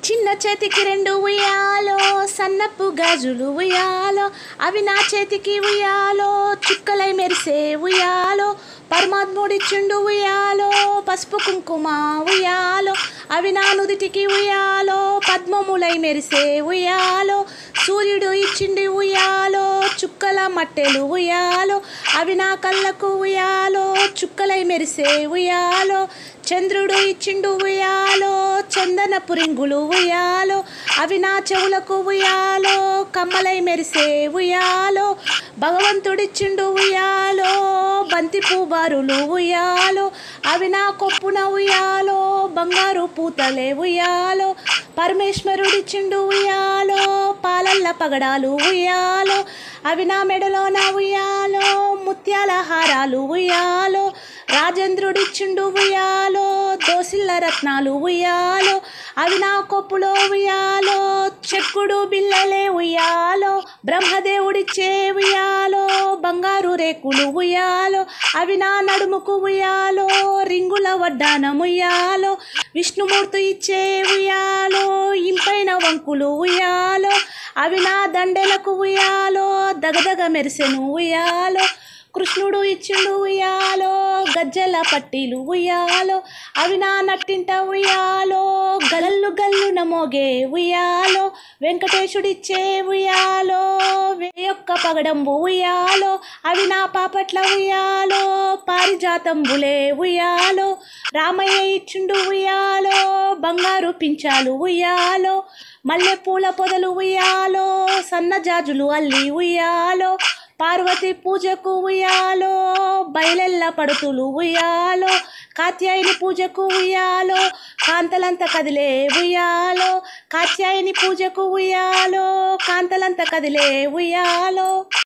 చిన్న చేతికి రెండు ఉయ్యాలో సన్నపు గాజులు ఉయ్యాలో అవి నా చేతికి ఉయ్యాలో చుక్కలై మెరిసే ఉయ్యాలో పరమాత్ముడిచ్చుండు ఉయ్యాలో పసుపు కుంకుమ ఉయ్యాలో అవి నా నుదిటికి ఉయ్యాలో పద్మములై మెరిసే ఉయ్యాలో సూర్యుడు ఇచ్చిండి ఉయ్యాలో చుక్కల మట్టెలు ఉయ్యాలో అవి నా కళ్ళకు ఉయ్యాలో చుక్కలై మెరిసే ఉయ్యాలో చంద్రుడు ఇచ్చిండు ఉయ్యాలో చందనపు రింగులు ఉయ్యాలో అవి నా చెవులకు ఉయ్యాలో కమ్మలై మెరిసే ఉయ్యాలో భగవంతుడిచ్చిండు ఉయ్యాలో బంతి పూబారులు ఉయ్యాలో అవి నా కొప్పున ఉయ్యాలో బంగారు పూతలే ఉయ్యాలో పరమేశ్వరుడిచ్చిండు ఉయ్యాలో పాలల్ల పగడాలు ఉయ్యాలో అవి నా మెడలో నా ఉయ్యాలో ముత్యాల హారాలు ఉయ్యాలో రాజేంద్రుడిచ్చిండు ఉయ్యాలో దోసిల్ల రత్నాలు ఉయ్యాలో అవి నా కొప్పులో ఉయ్యాలో చెక్కుడు బిల్లలే ఉయ్యాలో బ్రహ్మదేవుడిచ్చే ఉయ్యాలో బంగారు రేకులు ఉయ్యాలో అవి నా నడుముకు ఉయ్యాలో రింగుల వడ్డానం ఉయ్యాలో విష్ణుమూర్తి ఇచ్చే ఉయ్యాలో ఇంపైన వంకులు ఉయ్యాలో అవి నా దండెలకు ఉయ్యాలో దగదగ మెరిసెను ఉయ్యాలో కృష్ణుడు ఇచ్చిండు ఉయ్యాలో గజ్జల పట్టీలు ఉయ్యాలో అవి నా నట్టింట ఉయ్యాలో గలల్లు గల్లున మోగే ఉయ్యాలో వెంకటేశుడిచ్చే ఉయ్యాలో యొక్క పగడంబు ఉయ్యాలో అవి నా పాపట్ల ఉయ్యాలో పారిజాతంబులే ఉయ్యాలో రామయ్య ఇచ్చిండు ఉయ్యాలో బంగారు పించాలు ఉయ్యాలో మల్లె పూల పొదలు ఉయ్యాలో సన్నజాజులు అల్లి ఉయ్యాలో పార్వతి పూజకు ఉయ్యాలో బయలెల్ల పడుతులు ఉయ్యాలో కాత్యాయని పూజకు ఉయ్యాలో కాంతలంత కదిలే ఉయ్యాలో కాత్యాయని పూజకు ఉయ్యాలో కాంతలంత కదిలే ఉయ్యాలో